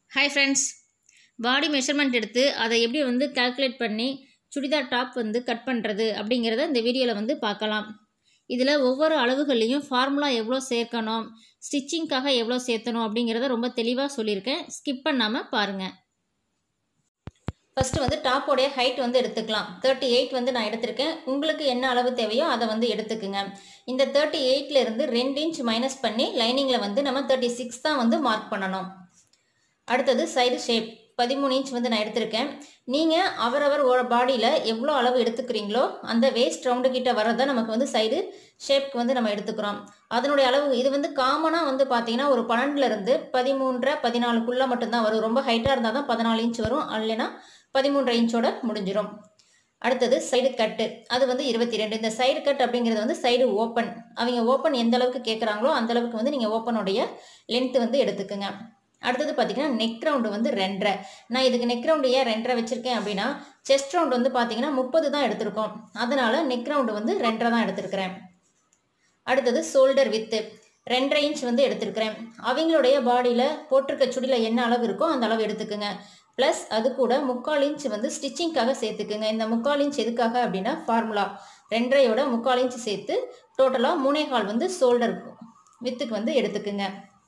hi friends பாடி measurement எடுத்து அதை எப்படி வந்து கால்குலேட் பண்ணி சுடிதார் டாப் வந்து கட் பண்ணுறது அப்படிங்கிறத இந்த வீடியோவில் வந்து பார்க்கலாம் இதில் ஒவ்வொரு அளவுகள்லையும் ஃபார்முலா எவ்வளோ சேர்க்கணும் ஸ்டிச்சிங்க்காக எவ்வளோ சேர்த்தணும் அப்படிங்கிறத ரொம்ப தெளிவாக சொல்லியிருக்கேன் ஸ்கிப் பண்ணாமல் பாருங்கள் ஃபஸ்ட்டு வந்து டாப்போடைய ஹைட் வந்து எடுத்துக்கலாம் தேர்ட்டி எயிட் வந்து நான் எடுத்திருக்கேன் உங்களுக்கு என்ன அளவு தேவையோ அதை வந்து எடுத்துக்குங்க இந்த தேர்ட்டி எயிட்லேருந்து ரெண்டு இன்ச் மைனஸ் பண்ணி லைனிங்கில் வந்து நம்ம தேர்ட்டி சிக்ஸ் தான் வந்து மார்க் பண்ணணும் அடுத்தது சைடு ஷேப் பதிமூணு இன்ச் வந்து நான் எடுத்திருக்கேன் நீங்கள் அவரவர் ஒரு பாடியில் எவ்வளோ அளவு எடுத்துக்கிறீங்களோ அந்த வேஸ்ட் ரவுண்டு கிட்ட வரதை நமக்கு வந்து சைடு ஷேப்க்கு வந்து நம்ம எடுத்துக்கிறோம் அதனுடைய அளவு இது வந்து காமனாக வந்து பார்த்தீங்கன்னா ஒரு பன்னெண்டுலேருந்து பதிமூன்றரை பதினாலுக்குள்ளே மட்டும்தான் வரும் ரொம்ப ஹைட்டாக இருந்தால் தான் பதினாலு இன்ச் வரும் இல்லைன்னா பதிமூன்றரை இன்ச்சோட முடிஞ்சிடும் அடுத்தது சைடு கட்டு அது வந்து இருபத்தி ரெண்டு இந்த சைடு கட் அப்படிங்கிறது வந்து சைடு ஓப்பன் அவங்க ஓப்பன் எந்த அளவுக்கு கேட்குறாங்களோ அந்த அளவுக்கு வந்து நீங்கள் ஓப்பனுடைய லென்த்து வந்து எடுத்துக்கோங்க அடுத்தது பார்த்தீங்கன்னா நெக் ரவுண்டு வந்து ரெண்டரை நான் இதுக்கு நெக் ரவுண்டு ஏன் ரெண்டரை வச்சுருக்கேன் அப்படின்னா செஸ்ட் ரவுண்டு வந்து பார்த்தீங்கன்னா முப்பது தான் எடுத்திருக்கோம் அதனால் நெக் ரவுண்டு வந்து ரெண்டரை தான் எடுத்திருக்கிறேன் அடுத்தது ஷோல்டர் வித்து ரெண்டரை இன்ச் வந்து எடுத்திருக்கிறேன் அவங்களுடைய பாடியில் போட்டிருக்க சுடியில் என்ன அளவு இருக்கோ அந்த அளவு எடுத்துக்கோங்க ப்ளஸ் அது கூட முக்கால் இன்ச் வந்து ஸ்டிச்சிங்க்காக சேர்த்துக்குங்க இந்த முக்கால் இன்ச் எதுக்காக அப்படின்னா ஃபார்முலா ரெண்டரையோட முக்கால் இன்ச் சேர்த்து டோட்டலாக மூணே கால் வந்து ஷோல்டர் வித்துக்கு வந்து எடுத்துக்குங்க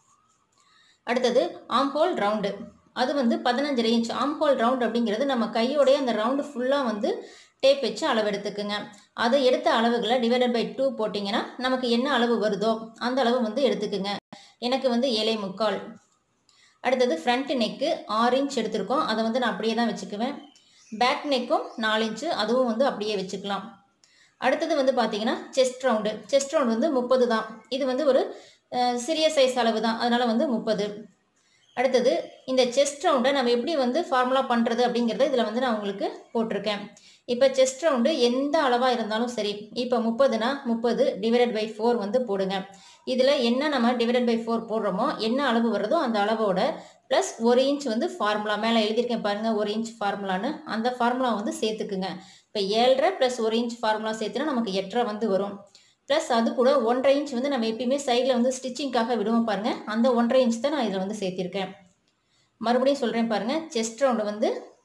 அடுத்தது ஆம்ஹோல் ரவுண்டு அது வந்து பதினஞ்சரை இன்ச் ஆம்ஹோல் ரவுண்ட் அப்படிங்கிறது நம்ம கையோடைய அந்த ரவுண்டு ஃபுல்லாக வந்து டேப் வச்சு அளவு எடுத்துக்குங்க அதை எடுத்த அளவுகளை டிவைடட் பை டூ போட்டிங்கன்னா நமக்கு என்ன அளவு வருதோ அந்த அளவு வந்து எடுத்துக்குங்க எனக்கு வந்து ஏழை முக்கால் அடுத்தது ஃப்ரண்ட் நெக்கு ஆறு இன்ச் எடுத்திருக்கோம் அதை வந்து நான் அப்படியே தான் வச்சுக்குவேன் பேக் நெக்கும் நாலு இன்ச்சு அதுவும் வந்து அப்படியே வச்சுக்கலாம் அடுத்தது வந்து பார்த்தீங்கன்னா செஸ்ட் ரவுண்டு செஸ்ட் ரவுண்டு வந்து முப்பது தான் இது வந்து ஒரு சிறிய சைஸ் அளவு தான் அதனால் வந்து முப்பது அடுத்தது இந்த செஸ்ட் ரவுண்டை நம்ம எப்படி வந்து ஃபார்முலா பண்ணுறது அப்படிங்கிறத இதில் வந்து நான் உங்களுக்கு போட்டிருக்கேன் இப்போ செஸ்ட் ரவுண்டு எந்த அளவாக இருந்தாலும் சரி இப்போ முப்பதுனா முப்பது டிவைடட் பை ஃபோர் வந்து போடுங்க இதில் என்ன நம்ம டிவைடட் பை ஃபோர் போடுறோமோ என்ன அளவு வருதோ அந்த அளவோட ப்ளஸ் ஒரு இன்ச் வந்து ஃபார்முலா மேலே எழுதியிருக்கேன் பாருங்கள் ஒரு இன்ச் ஃபார்முலான்னு அந்த ஃபார்முலா வந்து சேர்த்துக்குங்க இப்போ ஏழரை ப்ளஸ் ஒரு இன்ச் ஃபார்முலா சேர்த்துனா நமக்கு எட்டரை வந்து வரும் ப்ளஸ் அது கூட ஒன்றரை இன்ச் வந்து நம்ம எப்பயுமே சைடில் வந்து ஸ்டிச்சிங்காக விடுவோம் பாருங்கள் அந்த ஒன்றரை இன்ச் தான் நான் இதில் வந்து சேர்த்திருக்கேன் மறுபடியும் சொல்கிறேன் பாருங்கள் செஸ்ட் ரவுண்டு வந்து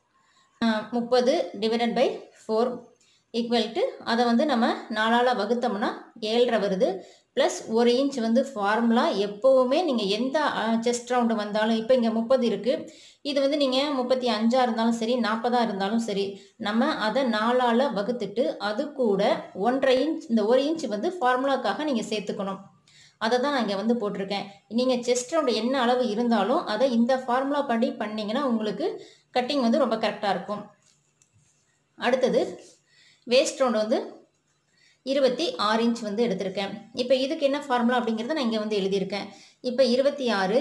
முப்பது divided by four equal to அதை வந்து நம்ம நாலால் வகுத்தோம்னா ஏழரை வருது ப்ளஸ் ஒரு இன்ச் வந்து ஃபார்முலா எப்போவுமே நீங்கள் எந்த செஸ்ட் ரவுண்டு வந்தாலும் இப்போ இங்கே முப்பது இருக்குது இது வந்து நீங்கள் முப்பத்தி அஞ்சாக இருந்தாலும் சரி நாற்பதாக இருந்தாலும் சரி நம்ம அதை நாலால் வகுத்துட்டு அது கூட ஒன்றரை இன்ச் இந்த ஒரு இன்ச் வந்து ஃபார்முலாக்காக நீங்கள் சேர்த்துக்கணும் அதை தான் நான் இங்கே வந்து போட்டிருக்கேன் நீங்கள் செஸ்ட் ரவுண்டு என்ன அளவு இருந்தாலும் அதை இந்த ஃபார்முலா படி பண்ணிங்கன்னா உங்களுக்கு கட்டிங் வந்து ரொம்ப கரெக்டாக இருக்கும் அடுத்தது வேஸ்ட் ரவுண்டு வந்து இருபத்தி ஆறு இன்ச் வந்து எடுத்திருக்கேன் இப்போ இதுக்கு என்ன ஃபார்முலா அப்படிங்கிறத நான் இங்கே வந்து எழுதியிருக்கேன் இப்போ இருபத்தி ஆறு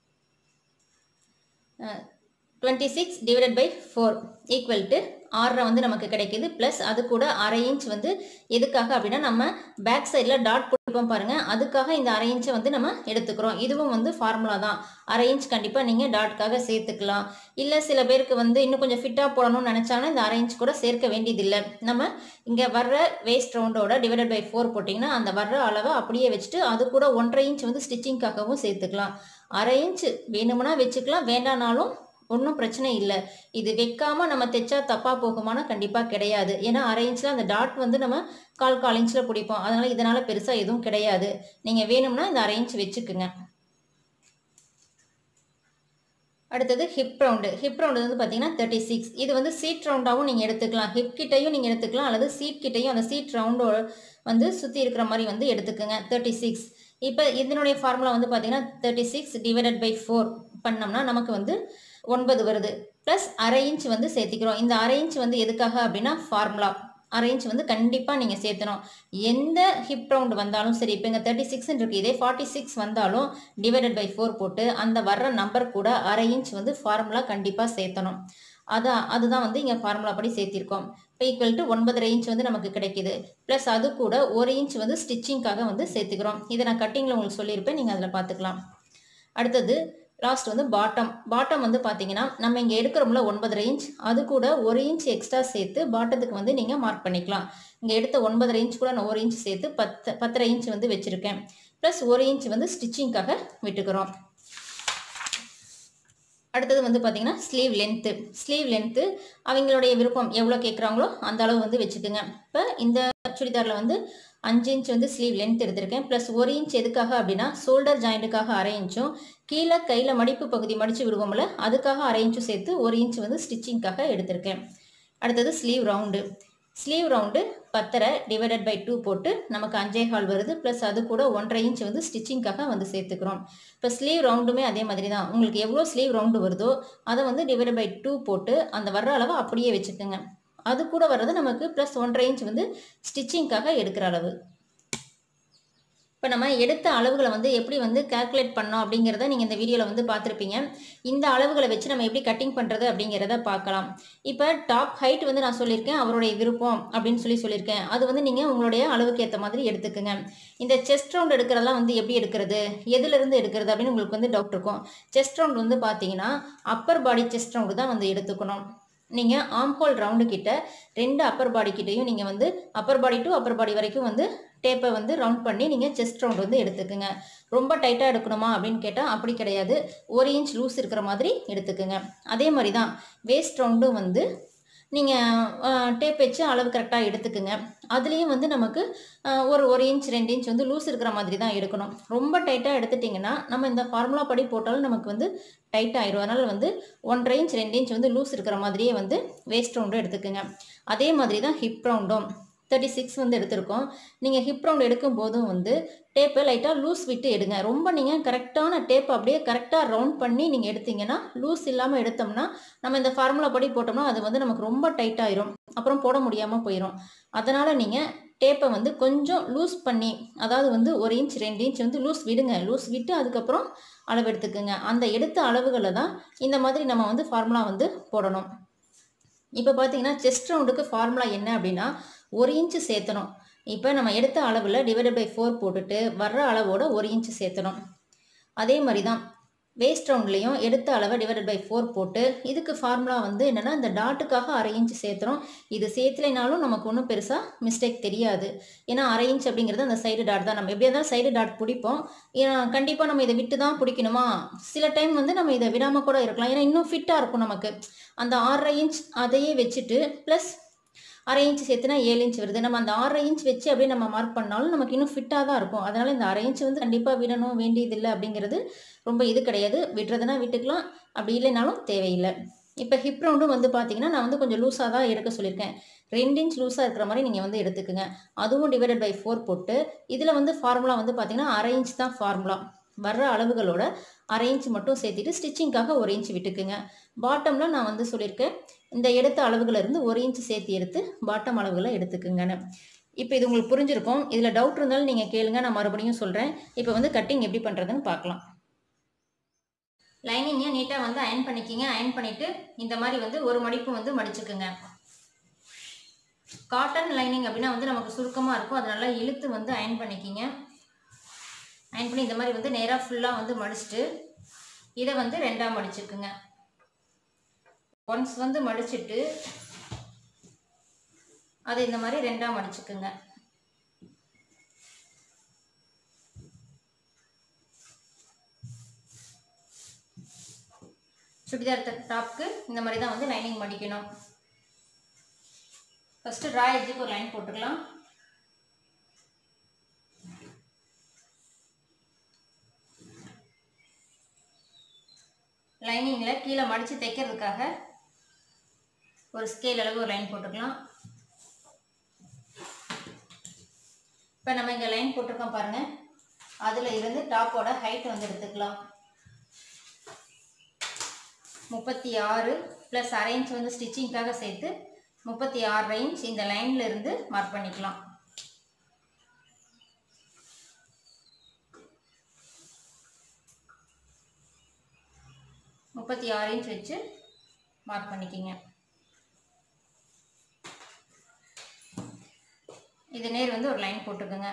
twenty six divided by four equal to ஆறரை வந்து நமக்கு கிடைக்கிது ப்ளஸ் அது கூட அரை இன்ச் வந்து எதுக்காக அப்படின்னா நம்ம பேக் சைடில் டாட் போட்டுப்போம் பாருங்கள் அதுக்காக இந்த அரை இன்ச்சை வந்து நம்ம எடுத்துக்கிறோம் இதுவும் வந்து ஃபார்முலா தான் அரை இன்ச் கண்டிப்பாக நீங்கள் டாட்காக சேர்த்துக்கலாம் இல்லை சில பேருக்கு வந்து இன்னும் கொஞ்சம் ஃபிட்டாக போடணும்னு நினச்சாங்கன்னா இந்த அரை இன்ச் கூட சேர்க்க வேண்டியதில்லை நம்ம இங்கே வர்ற வேஸ்ட் ரவுண்டோட டிவைடட் பை ஃபோர் போட்டிங்கன்னா அந்த வர்ற அளவை அப்படியே வச்சுட்டு அது கூட ஒன்றரை இன்ச் வந்து ஸ்டிச்சிங்காகவும் சேர்த்துக்கலாம் அரை இன்ச் வேணும்னா வச்சுக்கலாம் வேண்டானாலும் ஒன்றும் பிரச்சனை இல்லை இது வைக்காமல் நம்ம தைச்சா தப்பாக போகுமானா கண்டிப்பாக கிடையாது ஏன்னா அரை இன்ச்சில் அந்த டாட் வந்து நம்ம கால் கால் இன்ச்சில் பிடிப்போம் அதனால் இதனால் பெருசாக எதுவும் கிடையாது நீங்கள் வேணும்னா இந்த அரை இன்ச் வச்சுக்குங்க அடுத்தது ஹிப் ரவுண்டு ஹிப் ரவுண்டு வந்து பார்த்தீங்கன்னா தேர்ட்டி சிக்ஸ் இது வந்து சீட் ரவுண்டாகவும் நீங்கள் எடுத்துக்கலாம் ஹிப் கிட்டையும் நீங்கள் எடுத்துக்கலாம் அல்லது சீட் கிட்டையும் அந்த சீட் ரவுண்டோட வந்து சுற்றி இருக்கிற மாதிரி வந்து எடுத்துக்கோங்க தேர்ட்டி சிக்ஸ் இப்போ இதனுடைய ஃபார்முலா வந்து பார்த்தீங்கன்னா thirty six divided by four பண்ணோம்னா நமக்கு வந்து ஒன்பது வருது ப்ளஸ் அரை இன்ச் வந்து சேர்த்திக்கிறோம் இந்த அரை இன்ச் வந்து எதுக்காக அப்படின்னா ஃபார்முலா அரை இன்ச் வந்து கண்டிப்பாக நீங்கள் சேர்த்தணும் எந்த ஹிப் ரவுண்ட் வந்தாலும் சரி இப்போ இங்கே தேர்ட்டி சிக்ஸ்ன்னு இருக்குது இதே ஃபார்ட்டி சிக்ஸ் வந்தாலும் டிவைடட் பை ஃபோர் போட்டு அந்த வர்ற நம்பர் கூட அரை இன்ச் வந்து ஃபார்முலா கண்டிப்பாக சேர்த்தணும் அதான் அதுதான் வந்து இங்கே ஃபார்முலா படி சேர்த்திருக்கோம் இப்போ ஈக்குவல் டு ஒன்பதரை இன்ச் வந்து நமக்கு கிடைக்கிது ப்ளஸ் அது கூட ஒரு இன்ச் வந்து ஸ்டிச்சிங்காக வந்து சேர்த்துக்கிறோம் இதை நான் கட்டிங்கில் உங்களுக்கு சொல்லியிருப்பேன் நீங்கள் அதில் பார்த்துக்கலாம் அடுத்தது லாஸ்ட் வந்து பாட்டம் பாட்டம் வந்து பார்த்தீங்கன்னா நம்ம இங்கே எடுக்கிறோம்ல ஒன்பதரை இன்ச் அது கூட ஒரு இன்ச் எக்ஸ்ட்ரா சேர்த்து பாட்டத்துக்கு வந்து நீங்கள் மார்க் பண்ணிக்கலாம் இங்கே எடுத்த ஒன்பதரை இன்ச் கூட நான் ஒரு இன்ச் சேர்த்து பத்து பத்தரை இன்ச் வந்து வச்சுருக்கேன் ப்ளஸ் ஒரு இன்ச் வந்து ஸ்டிச்சிங்க்காக விட்டுக்கிறோம் அடுத்தது வந்து பார்த்திங்கன்னா ஸ்லீவ் லென்த்து ஸ்லீவ் லென்த்து அவங்களுடைய விருப்பம் எவ்வளோ கேட்குறாங்களோ அந்த அளவு வந்து வச்சுக்கோங்க இப்போ இந்த சுடிதாரில் வந்து அஞ்சு இன்ச் வந்து ஸ்லீவ் லென்த் எடுத்திருக்கேன் ப்ளஸ் ஒரு இன்ச் எதுக்காக அப்படின்னா ஷோல்டர் ஜாயிண்ட்டுக்காக அரை இன்ச்சும் கீழே கையில் மடிப்பு பகுதி மடித்து விடுவோம்ல அதுக்காக அரை இன்ச்சும் சேர்த்து ஒரு இன்ச் வந்து ஸ்டிச்சிங்க்காக எடுத்திருக்கேன் அடுத்தது ஸ்லீவ் ரவுண்டு ஸ்லீவ் ரவுண்டு பத்தரை டிவைடட் பை டூ போட்டு நமக்கு அஞ்சே கால் வருது ப்ளஸ் அது கூட ஒன்றரை இன்ச் வந்து ஸ்டிச்சிங்க்காக வந்து சேர்த்துக்கிறோம் இப்போ ஸ்லீவ் ரவுண்டுமே அதே மாதிரி தான் உங்களுக்கு எவ்வளோ ஸ்லீவ் ரவுண்டு வருதோ அதை வந்து டிவைடட் பை டூ போட்டு அந்த வர்ற அளவை அப்படியே வச்சுக்கோங்க அது கூட வர்றது நமக்கு ப்ளஸ் ஒன்றரை இன்ச் வந்து ஸ்டிச்சிங்க்காக எடுக்கிற அளவு இப்போ நம்ம எடுத்த அளவுகளை வந்து எப்படி வந்து கால்குலேட் பண்ணோம் அப்படிங்கிறத நீங்கள் இந்த வீடியோவில் வந்து பார்த்துருப்பீங்க இந்த அளவுகளை வச்சு நம்ம எப்படி கட்டிங் பண்ணுறது அப்படிங்கிறத பார்க்கலாம் இப்போ டாப் ஹைட் வந்து நான் சொல்லியிருக்கேன் அவருடைய விருப்பம் அப்படின்னு சொல்லி சொல்லியிருக்கேன் அது வந்து நீங்கள் உங்களுடைய அளவுக்கு ஏற்ற மாதிரி எடுத்துக்கோங்க இந்த செஸ்ட் ரவுண்ட் எடுக்கிறதெல்லாம் வந்து எப்படி எடுக்கிறது எதுலேருந்து எடுக்கிறது அப்படின்னு உங்களுக்கு வந்து டவுட் இருக்கும் செஸ்ட் ரவுண்ட் வந்து பார்த்தீங்கன்னா அப்பர் பாடி செஸ்ட் ரவுண்டு தான் வந்து எடுத்துக்கணும் நீங்கள் ஆம்ஹோல் ரவுண்டு கிட்ட ரெண்டு அப்பர் பாடி கிட்டையும் நீங்கள் வந்து upper body to upper body வரைக்கும் வந்து டேப்பை வந்து ரவுண்ட் பண்ணி நீங்கள் செஸ்ட் ரவுண்ட் வந்து எடுத்துக்கோங்க ரொம்ப டைட்டாக எடுக்கணுமா அப்படின்னு கேட்டால் அப்படி கிடையாது ஒரு இன்ச் லூஸ் இருக்கிற மாதிரி எடுத்துக்கோங்க அதே மாதிரி தான் வேஸ்ட் ரவுண்டும் வந்து நீங்கள் டேப் வச்சு அளவு கரெக்டாக எடுத்துக்கோங்க அதுலேயும் வந்து நமக்கு ஒரு ஒரு இன்ச் ரெண்டு இன்ச் வந்து லூஸ் இருக்கிற மாதிரி தான் எடுக்கணும் ரொம்ப டைட்டாக எடுத்துட்டிங்கன்னா நம்ம இந்த ஃபார்முலா படி போட்டாலும் நமக்கு வந்து டைட் ஆயிரும் அதனால் வந்து ஒன்றரை இன்ச் ரெண்டு இன்ச் வந்து லூஸ் இருக்கிற மாதிரியே வந்து வேஸ்ட் ரவுண்டும் எடுத்துக்கோங்க அதே மாதிரி தான் ஹிப் ரவுண்டும் தேர்ட்டி சிக்ஸ் வந்து எடுத்திருக்கோம் நீங்கள் ஹிப் ரவுண்ட் எடுக்கும் போதும் வந்து டேப்பை லைட்டாக லூஸ் விட்டு எடுங்க ரொம்ப நீங்கள் கரெக்டான டேப் அப்படியே கரெக்டாக ரவுண்ட் பண்ணி நீங்கள் எடுத்தீங்கன்னா லூஸ் இல்லாமல் எடுத்தோம்னா நம்ம இந்த ஃபார்முலா படி போட்டோம்னா அது வந்து நமக்கு ரொம்ப டைட் ஆயிரும் அப்புறம் போட முடியாமல் போயிடும் அதனால் நீங்கள் டேப்பை வந்து கொஞ்சம் லூஸ் பண்ணி அதாவது வந்து ஒரு இன்ச் ரெண்டு இன்ச் வந்து லூஸ் விடுங்க லூஸ் விட்டு அதுக்கப்புறம் அளவு எடுத்துக்கோங்க அந்த எடுத்த அளவுகளை தான் இந்த மாதிரி நம்ம வந்து ஃபார்முலா வந்து போடணும் இப்போ பார்த்தீங்கன்னா செஸ்ட் ரவுண்டுக்கு ஃபார்முலா என்ன அப்படின்னா ஒரு இன்ச்சு சேர்த்தணும் இப்போ நம்ம எடுத்த அளவில் டிவைடட் பை ஃபோர் போட்டுட்டு வர்ற அளவோட ஒரு இன்ச்சு சேர்த்தணும் அதே மாதிரி தான் வேஸ்ட் ரவுண்ட்லேயும் எடுத்த அளவை டிவைடட் பை ஃபோர் போட்டு இதுக்கு ஃபார்முலா வந்து என்னென்னா இந்த டாட்டுக்காக அரை இன்ச்சு சேர்த்துறோம் இது சேர்த்துலைனாலும் நமக்கு ஒன்றும் பெருசாக மிஸ்டேக் தெரியாது ஏன்னா அரை இன்ச் அப்படிங்கிறது அந்த சைடு டாட் தான் நம்ம எப்படியா தான் சைடு டாட் பிடிப்போம் கண்டிப்பாக நம்ம இதை விட்டு தான் பிடிக்கணுமா சில டைம் வந்து நம்ம இதை விடாமல் கூட இருக்கலாம் ஏன்னா இன்னும் ஃபிட்டாக இருக்கும் நமக்கு அந்த ஆறரை இன்ச் அதையே வச்சுட்டு ப்ளஸ் அரை இன்ச் சேர்த்துனா ஏழு இன்ச் வருது நம்ம அந்த ஆறரை இன்ச் வச்சு அப்படியே நம்ம மார்க் பண்ணாலும் நமக்கு இன்னும் ஃபிட்டாக தான் இருக்கும் அதனால் இந்த அரை இன்ச் வந்து கண்டிப்பாக விடணும் வேண்டியதில்லை அப்படிங்கிறது ரொம்ப இது கிடையாது விடுறதுனா விட்டுக்கலாம் அப்படி இல்லைனாலும் தேவையில்லை இப்போ ஹிப் ரவுண்டும் வந்து பார்த்தீங்கன்னா நான் வந்து கொஞ்சம் லூஸாக தான் எடுக்க சொல்லியிருக்கேன் ரெண்டு இன்ச் லூஸாக இருக்கிற மாதிரி நீங்கள் வந்து எடுத்துக்கோங்க அதுவும் டிவைடட் பை ஃபோர் போட்டு இதில் வந்து ஃபார்முலா வந்து பார்த்தீங்கன்னா அரை இன்ச் தான் ஃபார்முலா வர்ற அளவுகளோட அரை இன்ச் மட்டும் சேர்த்துட்டு ஸ்டிச்சிங்க்காக ஒரு இன்ச் விட்டுக்குங்க பாட்டமில் நான் வந்து சொல்லியிருக்கேன் இந்த எடுத்த அளவுகளை இருந்து ஒரு இன்ச் சேர்த்து எடுத்து பாட்டம் அளவுகளை எடுத்துக்குங்கன்னு இப்போ இது உங்களுக்கு புரிஞ்சிருக்கும் இதில் டவுட் இருந்தாலும் நீங்கள் கேளுங்க நான் மறுபடியும் சொல்கிறேன் இப்போ வந்து கட்டிங் எப்படி பண்ணுறதுன்னு பார்க்கலாம் லைனிங்கை நீட்டாக வந்து அயன் பண்ணிக்கிங்க அயன் பண்ணிவிட்டு இந்த மாதிரி வந்து ஒரு மடிப்பு வந்து மடிச்சுக்குங்க காட்டன் லைனிங் அப்படின்னா வந்து நமக்கு சுருக்கமாக இருக்கும் அது நல்லா இழுத்து வந்து அயன் பண்ணிக்கிங்க அயன் பண்ணி இந்த மாதிரி வந்து நேராக ஃபுல்லாக வந்து மடிச்சுட்டு இதை வந்து ரெண்டாக மடிச்சுக்குங்க ஒன்ஸ் வந்து மடிச்சுட்டு அதை இந்த மாதிரி ரெண்டாக மடிச்சுக்குங்க சுடிதார் டாப்க்கு இந்த மாதிரி தான் வந்து லைனிங் மடிக்கணும் ஃபஸ்ட்டு ட்ரா எஜ்ஜுக்கு ஒரு லைன் போட்டுக்கலாம் லைனிங்கில் கீழே மடித்து தைக்கிறதுக்காக ஒரு ஸ்கேல் அளவு ஒரு லைன் போட்டுக்கலாம் இப்போ நம்ம இங்கே லைன் போட்டிருக்கோம் பாருங்கள் அதில் இருந்து டாப்போட ஹைட் வந்து எடுத்துக்கலாம் முப்பத்தி ஆறு ப்ளஸ் அரை இன்ச் வந்து ஸ்டிச்சிங்க்காக சேர்த்து முப்பத்தி ஆறு இன்ச் இந்த லைனில் இருந்து மார்க் பண்ணிக்கலாம் முப்பத்தி ஆறு இன்ச் வச்சு மார்க் பண்ணிக்கிங்க இது நேர் வந்து ஒரு லைன் போட்டுக்கோங்க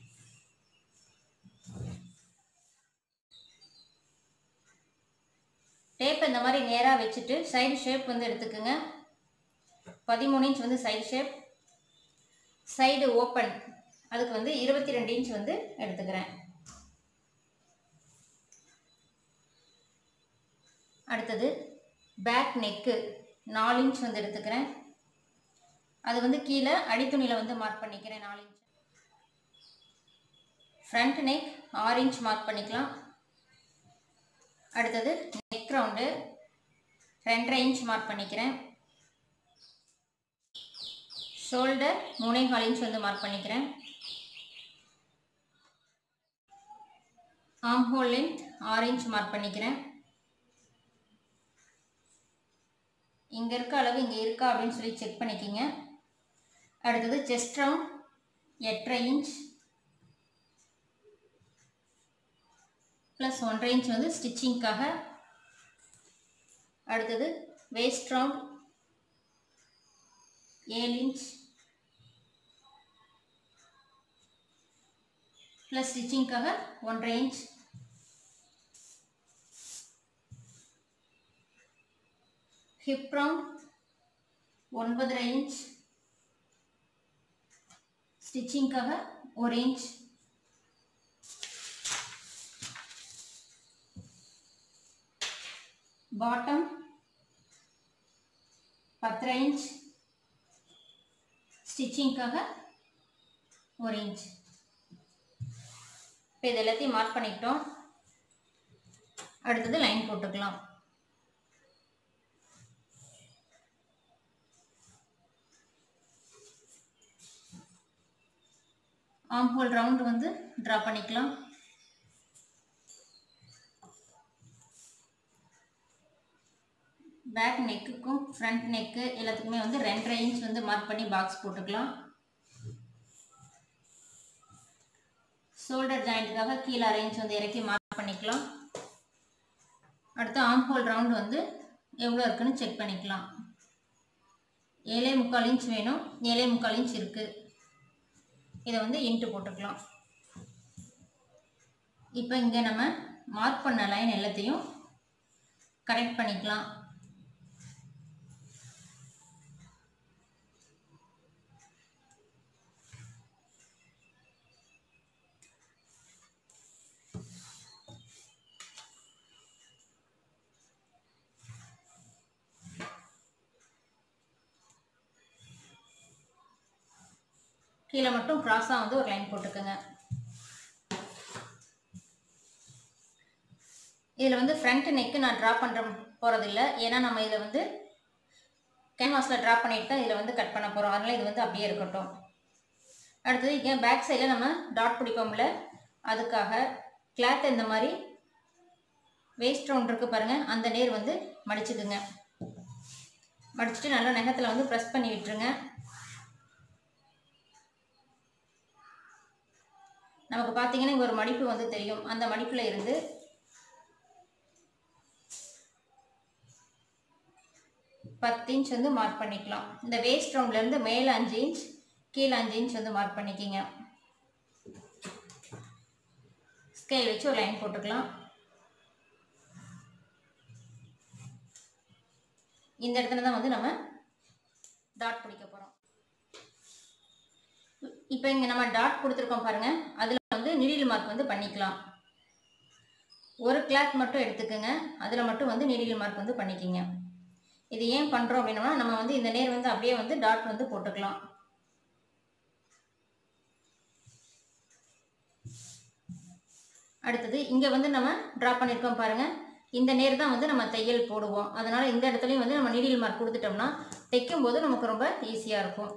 டேப் இந்த மாதிரி நேராக வச்சுட்டு சைடு ஷேப் வந்து எடுத்துக்கோங்க பதிமூணு இன்ச் வந்து சைடு ஷேப் சைடு ஓப்பன் அதுக்கு வந்து இருபத்தி ரெண்டு இன்ச் வந்து எடுத்துக்கிறேன் அடுத்தது பேக் நெக்கு நாலு இன்ச் வந்து எடுத்துக்கிறேன் அது வந்து கீழே அடித்துணியில் வந்து மார்க் பண்ணிக்கிறேன் நாலு இன்ச் ஃப்ரண்ட் நெக் ஆறு இன்ச் மார்க் பண்ணிக்கலாம் அடுத்தது நெக் ரவுண்டு ரெண்டரை இன்ச் மார்க் பண்ணிக்கிறேன் ஷோல்டர் மூணே கால் இன்ச் வந்து மார்க் பண்ணிக்கிறேன் ஆம் ஹோல் லென்த் ஆறு இன்ச் மார்க் பண்ணிக்கிறேன் இங்கே இருக்க அளவு இங்கே இருக்கா அப்படின்னு சொல்லி செக் பண்ணிக்கிங்க அடுத்தது செஸ்ட் ரவுண்ட் எட்டரை இன்ச் ப்ளஸ் ஒன்றரை இன்ச் வந்து ஸ்டிச்சிங்க்காக அடுத்தது வேஸ்ட் ரவுண்ட் ஏழு இன்ச் ப்ளஸ் ஸ்டிச்சிங்க்காக ஒன்றரை இன்ச் ஹிப் ரவுண்ட் ஒன்பதரை இன்ச் ஸ்டிச்சிங்க்காக ஒரு இன்ச் பாட்டம் பத்தரை இன்ச் ஸ்டிச்சிங்க்காக ஒரு இன்ச் இப்போ இது எல்லாத்தையும் மார்க் பண்ணிக்கிட்டோம் அடுத்தது லைன் போட்டுக்கலாம் ஆம் ஹோல் ரவுண்ட் வந்து ட்ரா பண்ணிக்கலாம் பேக் நெக்குக்கும் ஃப்ரண்ட் நெக்கு எல்லாத்துக்குமே வந்து ரெண்டரை இன்ச் வந்து மார்க் பண்ணி பாக்ஸ் போட்டுக்கலாம் ஷோல்டர் ஜாயிண்ட்டுக்காக கீழே அரை இன்ச் வந்து இறக்கி மார்க் பண்ணிக்கலாம் அடுத்து ஆம் ஹோல் ரவுண்ட் வந்து எவ்வளோ இருக்குன்னு செக் பண்ணிக்கலாம் ஏழே முக்கால் இன்ச் வேணும் ஏழே முக்கால் இன்ச் இருக்குது இதை வந்து இன்ட்டு போட்டுக்கலாம் இப்போ இங்கே நம்ம மார்க் பண்ண லைன் எல்லாத்தையும் கரெக்ட் பண்ணிக்கலாம் கீழே மட்டும் க்ராஸாக வந்து ஒரு லைன் போட்டுக்கோங்க இதில் வந்து ஃப்ரண்ட் நெக்கு நான் ட்ரா பண்ணுற போகிறதில்ல ஏன்னா நம்ம இதில் வந்து கேன்வாஸில் ட்ரா பண்ணிட்டு தான் இதில் வந்து கட் பண்ண போகிறோம் அதனால் இது வந்து அப்படியே இருக்கட்டும் அடுத்தது இங்கே பேக் சைடில் நம்ம டாட் பிடிப்போம்ல அதுக்காக கிளாத் இந்த மாதிரி வேஸ்ட் ரவுண்ட் இருக்குது பாருங்கள் அந்த நேர் வந்து மடிச்சுக்குங்க மடிச்சுட்டு நல்லா நகத்தில் வந்து ப்ரெஸ் பண்ணி விட்டுருங்க நமக்கு பார்த்தீங்கன்னா இங்கே ஒரு மடிப்பு வந்து தெரியும் அந்த மடிப்பில் இருந்து பத்து இன்ச் வந்து மார்க் பண்ணிக்கலாம் இந்த வேஸ்ட் ரவுண்ட்லேருந்து மேலே அஞ்சு இன்ச் கீழே அஞ்சு இன்ச் வந்து மார்க் பண்ணிக்கிங்க ஸ்கேல் வச்சு ஒரு லைன் போட்டுக்கலாம் இந்த இடத்துல தான் வந்து நம்ம டாட் பிடிக்க போகிறோம் இப்போ இங்கே நம்ம டாட் கொடுத்துருக்கோம் பாருங்கள் அதில் வந்து நிடில் மார்க் வந்து பண்ணிக்கலாம் ஒரு கிளாத் மட்டும் எடுத்துக்கோங்க அதில் மட்டும் வந்து நிடில் மார்க் வந்து பண்ணிக்கிங்க இது ஏன் பண்ணுறோம் அப்படின்னா நம்ம வந்து இந்த நேர் வந்து அப்படியே வந்து டாட் வந்து போட்டுக்கலாம் அடுத்தது இங்கே வந்து நம்ம ட்ரா பண்ணியிருக்கோம் பாருங்கள் இந்த நேர் தான் வந்து நம்ம தையல் போடுவோம் அதனால் இந்த இடத்துலையும் வந்து நம்ம நீடில் மார்க் கொடுத்துட்டோம்னா தைக்கும் போது நமக்கு ரொம்ப ஈஸியாக இருக்கும்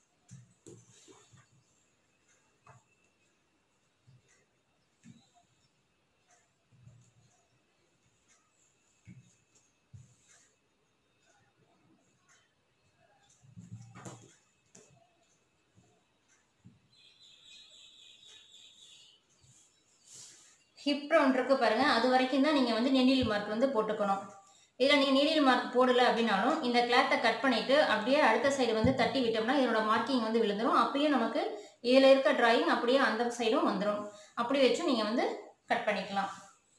ஹிப் ரவுண்ட் இருக்கு பாருங்க அது வரைக்கும் தான் நீங்கள் வந்து நெடில் மார்க் வந்து போட்டுக்கணும் இதில் நீங்கள் நீடில் மார்க் போடலை அப்படின்னாலும் இந்த கிளாத்தை கட் பண்ணிவிட்டு அப்படியே அடுத்த சைடு வந்து தட்டி விட்டோம்னா இதனோட மார்க்கிங் வந்து விழுந்துடும் அப்பயும் நமக்கு இதில் இருக்க டிராயிங் அப்படியே அந்த சைடும் வந்துடும் அப்படி வச்சும் நீங்கள் வந்து கட் பண்ணிக்கலாம்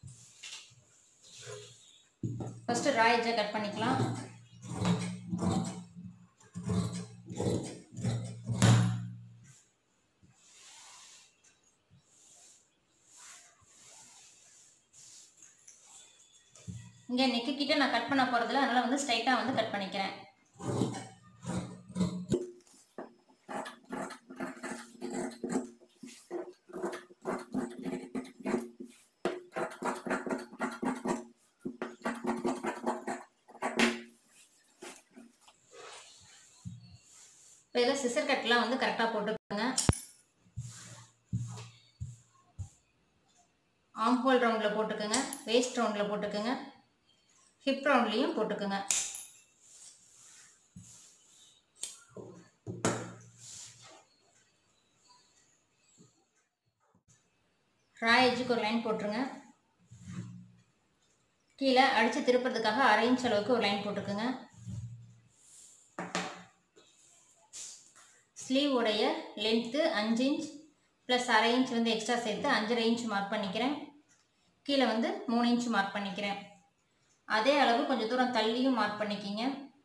ஃபஸ்ட்டு ராயஜை கட் பண்ணிக்கலாம் இங்கே நெக்கு கிட்ட நான் கட் பண்ண போகிறதில்ல அதனால் வந்து ஸ்ட்ரைட்டாக வந்து கட் பண்ணிக்கிறேன் இப்போ இதில் சிசர் கட்லாம் வந்து கரெக்டாக போட்டுக்கோங்க ஆம் ஹோல் ரவுண்டில் போட்டுக்கோங்க வேஸ்ட் ரவுண்டில் போட்டுக்கோங்க ஹிப் ரவுண்ட்லேயும் போட்டுக்கோங்க ரா எஜ்ஜுக்கு ஒரு லைன் போட்டுருங்க கீழே அடித்து திருப்புறதுக்காக அரை இன்ச் அளவுக்கு ஒரு லைன் போட்டுக்கோங்க ஸ்லீவ் உடைய லென்த்து அஞ்சு இன்ச் ப்ளஸ் அரை இன்ச் வந்து எக்ஸ்ட்ரா சேர்த்து அஞ்சரை இன்ச் மார்க் பண்ணிக்கிறேன் கீழே வந்து மூணு இன்ச் மார்க் பண்ணிக்கிறேன் அதே அளவு கொஞ்சம் தூரம் தள்ளியும் மார்க் பண்ணிக்கிங்க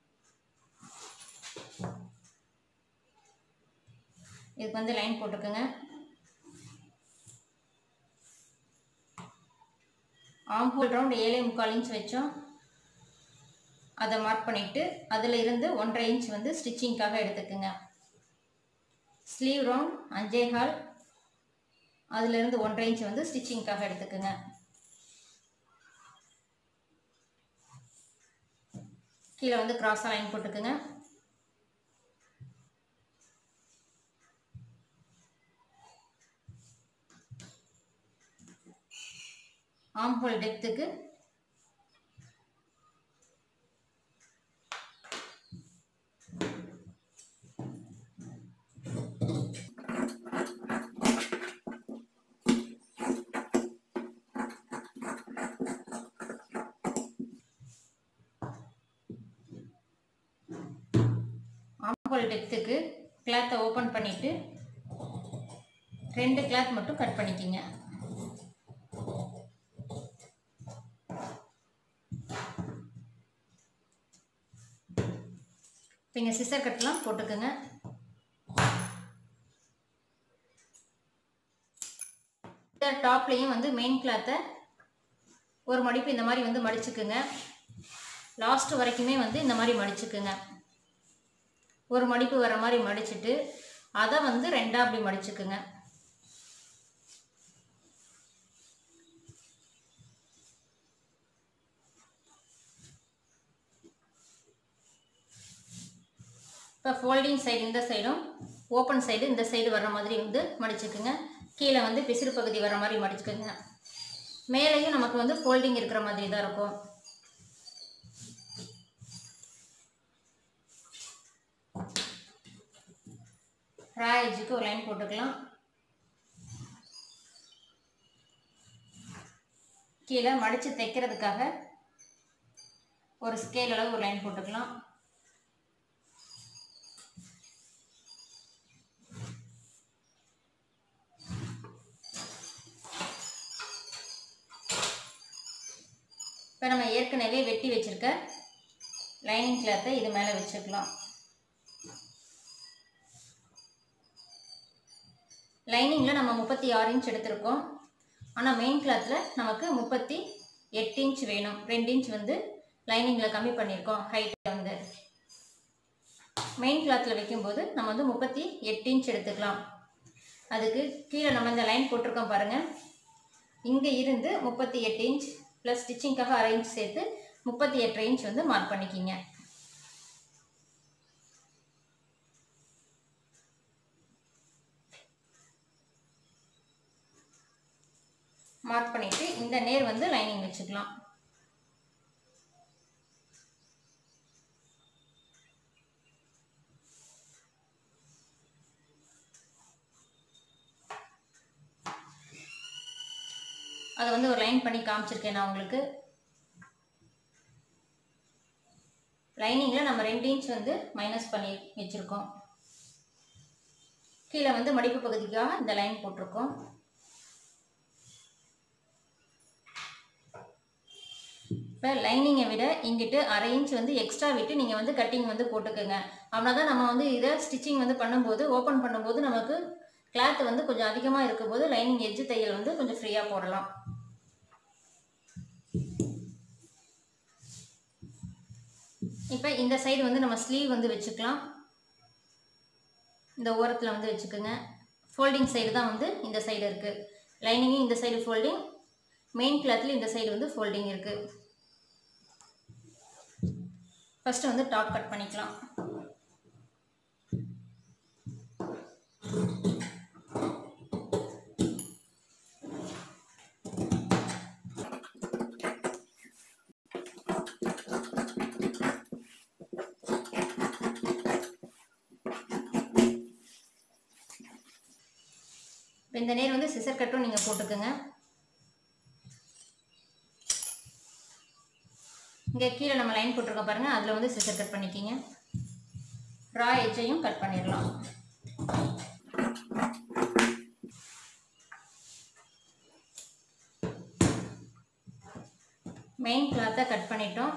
இதுக்கு வந்து லைன் போட்டுக்கோங்க ஆம் ஹோல் ரவுண்ட் ஏழே முக்கால் இன்ச் வச்சோம் அதை மார்க் பண்ணிவிட்டு அதில் இருந்து ஒன்றரை இன்ச் வந்து ஸ்டிச்சிங்க்காக எடுத்துக்கோங்க ஸ்லீவ் ரவுண்ட் அஞ்சே கால் அதிலிருந்து ஒன்றரை இன்ச் வந்து ஸ்டிச்சிங்க்காக எடுத்துக்கோங்க கீழே வந்து கிராஸாக லைன் போட்டுக்குங்க ஆம் ஹோல் டெப்த்துக்கு ஆம்ஹோல் டெப்த்துக்கு கிளாத்தை ஓப்பன் பண்ணிவிட்டு ரெண்டு கிளாத் மட்டும் கட் பண்ணிக்கிங்க இப்போ இங்கே சிசர் கட்லாம் போட்டுக்கோங்க இந்த டாப்லேயும் வந்து மெயின் கிளாத்தை ஒரு மடிப்பு இந்த மாதிரி வந்து மடிச்சுக்குங்க லாஸ்ட் வரைக்குமே வந்து இந்த மாதிரி மடிச்சுக்குங்க ஒரு மடிப்பு வர மாதிரி மடிச்சுட்டு அதை வந்து ரெண்டாக அப்படி மடிச்சுக்குங்க இப்போ ஃபோல்டிங் சைடு இந்த சைடும் ஓப்பன் சைடு இந்த சைடு வர்ற மாதிரி வந்து மடிச்சுக்குங்க கீழே வந்து பிசிறு பகுதி வர மாதிரி மடிச்சுக்குங்க மேலேயும் நமக்கு வந்து ஃபோல்டிங் இருக்கிற மாதிரி தான் இருக்கும் ரா எஜ்ஜுக்கு ஒரு லைன் போட்டுக்கலாம் கீழே மடித்து தைக்கிறதுக்காக ஒரு ஸ்கேல் அளவு ஒரு லைன் போட்டுக்கலாம் இப்போ நம்ம ஏற்கனவே வெட்டி வச்சுருக்க லைனிங் கிளாத்தை இது மேலே வச்சுக்கலாம் லைனிங்கில் நம்ம முப்பத்தி ஆறு இன்ச் எடுத்திருக்கோம் ஆனால் மெயின் கிளாத்தில் நமக்கு முப்பத்தி எட்டு இன்ச் வேணும் ரெண்டு இன்ச் வந்து லைனிங்கில் கம்மி பண்ணியிருக்கோம் ஹைட்டை வந்து மெயின் கிளாத்தில் வைக்கும்போது நம்ம வந்து முப்பத்தி எட்டு இன்ச் எடுத்துக்கலாம் அதுக்கு கீழே நம்ம இந்த லைன் போட்டிருக்கோம் பாருங்கள் இங்கே இருந்து முப்பத்தி எட்டு இன்ச் ப்ளஸ் ஸ்டிச்சிங்க்காக அரை இன்ச் சேர்த்து முப்பத்தி எட்டரை இன்ச் வந்து மார்க் பண்ணிக்கிங்க மார்க் பண்ணிவிட்டு இந்த நேர் வந்து லைனிங் வச்சுக்கலாம் அதை வந்து ஒரு லைன் பண்ணி காமிச்சிருக்கேன் நான் உங்களுக்கு லைனிங்கில் நம்ம ரெண்டு இன்ச் வந்து மைனஸ் பண்ணி வச்சுருக்கோம் கீழே வந்து மடிப்பு பகுதிக்காக இந்த லைன் போட்டிருக்கோம் இப்போ லைனிங்கை விட இங்கிட்டு அரை இன்ச் வந்து எக்ஸ்ட்ரா விட்டு நீங்கள் வந்து கட்டிங் வந்து போட்டுக்கோங்க அப்படின்னா தான் நம்ம வந்து இதை ஸ்டிச்சிங் வந்து பண்ணும்போது ஓப்பன் பண்ணும்போது நமக்கு கிளாத் வந்து கொஞ்சம் அதிகமாக இருக்கும்போது லைனிங் எட்ஜு தையல் வந்து கொஞ்சம் ஃப்ரீயாக போடலாம் இப்போ இந்த சைடு வந்து நம்ம ஸ்லீவ் வந்து வச்சுக்கலாம் இந்த ஓரத்தில் வந்து வச்சுக்கோங்க ஃபோல்டிங் சைடு தான் வந்து இந்த சைடு இருக்குது லைனிங்கும் இந்த சைடு ஃபோல்டிங் மெயின் கிளாத்தில் இந்த சைடு வந்து ஃபோல்டிங் இருக்குது ஃபஸ்ட்டு வந்து டாப் கட் பண்ணிக்கலாம் இப்போ இந்த நேர் வந்து சிசர் கட்டும் நீங்கள் போட்டுக்கோங்க இங்கே கீழே நம்ம லைன் போட்டிருக்கோம் பாருங்கள் அதில் வந்து சிசர் கட் பண்ணிக்கிங்க ரா எஜ்ஜையும் கட் பண்ணிடலாம் மெயின் கிளாத்தை கட் பண்ணிட்டோம்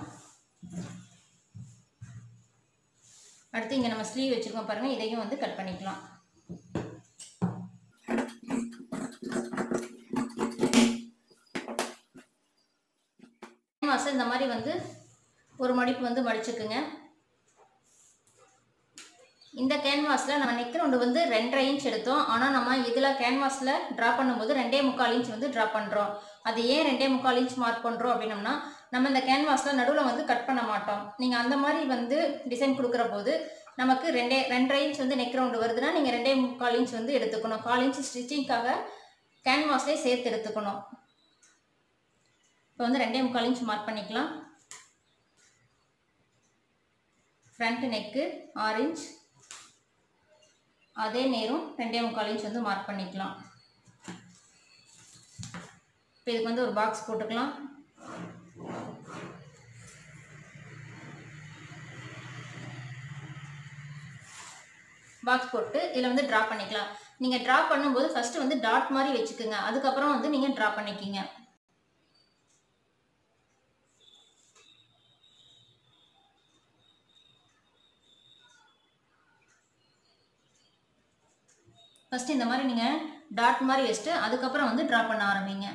அடுத்து இங்கே நம்ம ஸ்லீவ் வச்சுருக்கோம் பாருங்கள் இதையும் வந்து கட் பண்ணிக்கலாம் கேன்வாஸை இந்த மாதிரி வந்து ஒரு மடிப்பு வந்து மடிச்சுக்குங்க இந்த கேன்வாஸில் நம்ம நெக் ரவுண்டு வந்து ரெண்டரை இன்ச் எடுத்தோம் ஆனால் நம்ம இதில் கேன்வாஸில் ட்ரா பண்ணும்போது ரெண்டே முக்கால் இன்ச் வந்து ட்ரா பண்ணுறோம் அது ஏன் ரெண்டே முக்கால் இன்ச் மார்க் பண்ணுறோம் அப்படின்னம்னா நம்ம இந்த கேன்வாஸில் நடுவில் வந்து கட் பண்ண மாட்டோம் நீங்கள் அந்த மாதிரி வந்து டிசைன் கொடுக்குற போது நமக்கு ரெண்டே ரெண்டரை இன்ச் வந்து நெக் ரவுண்டு வருதுன்னா நீங்கள் ரெண்டே முக்கால் இன்ச் வந்து எடுத்துக்கணும் கால் இன்ச் ஸ்டிச்சிங்க்காக கேன்வாஸ்லேயே சேர்த்து எடுத்துக்கணும் இப்போ வந்து ரெண்டே முக்கால் இன்ச் மார்க் பண்ணிக்கலாம் ஃப்ரண்ட் நெக்கு ஆறு இன்ச் அதே நேரம் ரெண்டே முக்கால் இன்ச் வந்து மார்க் பண்ணிக்கலாம் இப்போ இதுக்கு வந்து ஒரு பாக்ஸ் போட்டுக்கலாம் பாக்ஸ் போட்டு இதில் வந்து ட்ரா பண்ணிக்கலாம் நீங்கள் ட்ரா பண்ணும்போது ஃபஸ்ட்டு வந்து டாட் மாதிரி வச்சுக்கோங்க அதுக்கப்புறம் வந்து நீங்கள் ட்ரா பண்ணிக்கிங்க ஃபஸ்ட்டு இந்த மாதிரி நீங்கள் டாட் மாதிரி வச்சுட்டு அதுக்கப்புறம் வந்து ட்ரா பண்ண ஆரம்பிங்க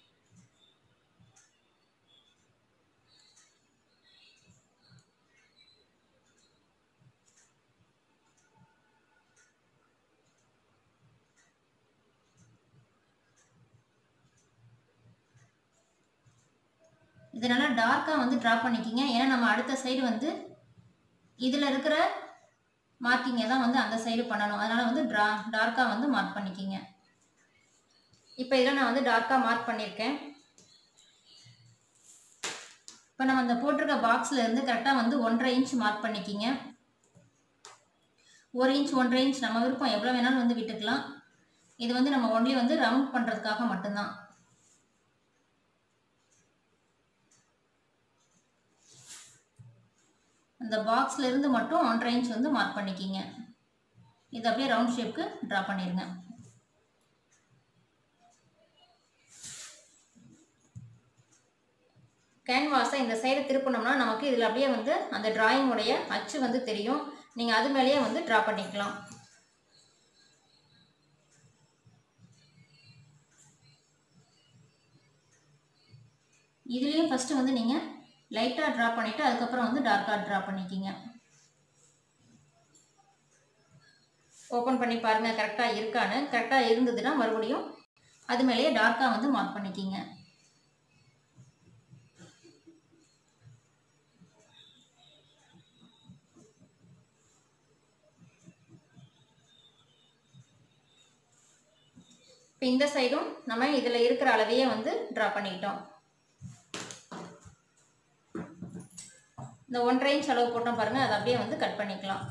இதனால் டார்க்காக வந்து ட்ரா பண்ணிக்கிங்க ஏன்னா நம்ம அடுத்த சைடு வந்து இதில் இருக்கிற மார்க்கிங்கை தான் வந்து அந்த சைடு பண்ணணும் அதனால் வந்து ட்ரா டார்க்காக வந்து மார்க் பண்ணிக்கிங்க இப்போ இதில் நான் வந்து டார்க்காக மார்க் பண்ணியிருக்கேன் இப்போ நம்ம அந்த போட்டிருக்க பாக்ஸில் இருந்து கரெக்டாக வந்து ஒன்றரை இன்ச் மார்க் பண்ணிக்கிங்க ஒரு இன்ச் ஒன்றரை இன்ச் நம்ம விருப்பம் எவ்வளோ வேணாலும் வந்து விட்டுக்கலாம் இது வந்து நம்ம ஒன்லி வந்து ரவுண்ட் பண்ணுறதுக்காக மட்டும்தான் அந்த பாக்ஸில் இருந்து மட்டும் ஒன்றரை இன்ச் வந்து மார்க் பண்ணிக்கிங்க இது அப்படியே ரவுண்ட் ஷேப்க்கு ட்ரா பண்ணிடுங்க கேன்வாஸை இந்த சைடு திருப்பினோம்னா நமக்கு இதில் அப்படியே வந்து அந்த டிராயிங்குடைய அச்சு வந்து தெரியும் நீங்கள் அது மேலேயே வந்து ட்ரா பண்ணிக்கலாம் இதுலேயும் ஃபஸ்ட்டு வந்து நீங்கள் லைட்டாக ட்ரா பண்ணிவிட்டு அதுக்கப்புறம் வந்து டார்க்காக ட்ரா பண்ணிக்கிங்க ஓப்பன் பண்ணி பாருங்கள் கரெக்டாக இருக்கான்னு கரெக்டாக இருந்ததுன்னா மறுபடியும் அது மேலேயே டார்க்காக வந்து மார்க் பண்ணிக்கிங்க இப்போ இந்த சைடும் நம்ம இதில் இருக்கிற அளவையே வந்து ட்ரா பண்ணிக்கிட்டோம் இந்த ஒன்றரை இன்ச் அளவு போட்டோம் பாருங்கள் அதை அப்படியே வந்து கட் பண்ணிக்கலாம்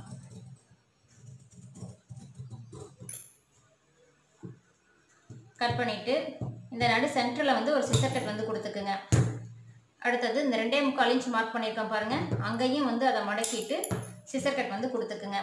கட் பண்ணிவிட்டு இந்த நடு சென்டரில் வந்து ஒரு சிசர் கட் வந்து கொடுத்துக்குங்க அடுத்தது இந்த ரெண்டே முக்கால் இன்ச் மார்க் பண்ணியிருக்கோம் பாருங்கள் அங்கேயும் வந்து அதை மடக்கிட்டு சிசர் கட் வந்து கொடுத்துக்குங்க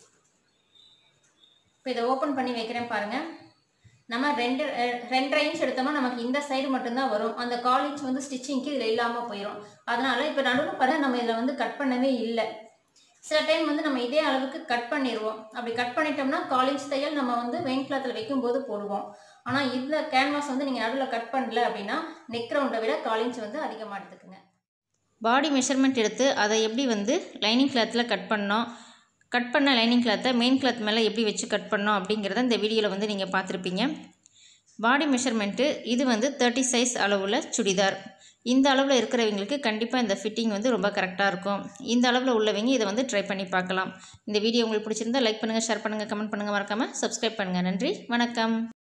இப்போ இதை ஓப்பன் பண்ணி வைக்கிறேன் பாருங்கள் நம்ம ரெண்டு அஹ், ரெண்டரை இன்ச் எடுத்தோம்னா நமக்கு இந்த சைடு மட்டும்தான் வரும் அந்த கால் இன்ச் வந்து ஸ்டிச்சிங்க்கு இதில் இல்லாமல் போயிடும் அதனால இப்போ நடுவில் பாருங்க நம்ம இதில் வந்து கட் பண்ணவே இல்லை சில டைம் வந்து நம்ம இதே அளவுக்கு கட் பண்ணிடுவோம் அப்படி கட் பண்ணிட்டோம்னா கால் இன்ச் தையல் நம்ம வந்து வெயின் கிளாத்தில் வைக்கும்போது போடுவோம் ஆனால் இந்த கேன்வாஸ் வந்து நீங்கள் நடுவில் கட் பண்ணல அப்படின்னா நெக் ரவுண்டை விட கால் இன்ச் வந்து அதிகமாக எடுத்துக்குங்க பாடி மெஷர்மெண்ட் எடுத்து அதை எப்படி வந்து லைனிங் கிளாத்தில் கட் பண்ணோம் கட் பண்ண லைனிங் கிளாத்தை மெயின் கிளாத் மேலே எப்படி வச்சு கட் பண்ணோம் அப்படிங்கிறத இந்த வீடியோவில் வந்து நீங்கள் பார்த்துருப்பீங்க பாடி மெஷர்மெண்ட்டு இது வந்து தேர்ட்டி சைஸ் அளவில் சுடிதார் இந்த அளவில் இருக்கிறவங்களுக்கு கண்டிப்பாக இந்த ஃபிட்டிங் வந்து ரொம்ப கரெக்டாக இருக்கும் இந்த அளவில் உள்ளவங்க இதை வந்து ட்ரை பண்ணி பார்க்கலாம் இந்த வீடியோ உங்களுக்கு பிடிச்சிருந்தா லைக் பண்ணுங்கள் ஷேர் பண்ணுங்கள் கமெண்ட் பண்ணுங்கள் மறக்காமல் சப்ஸ்கிரைப் பண்ணுங்கள் நன்றி வணக்கம்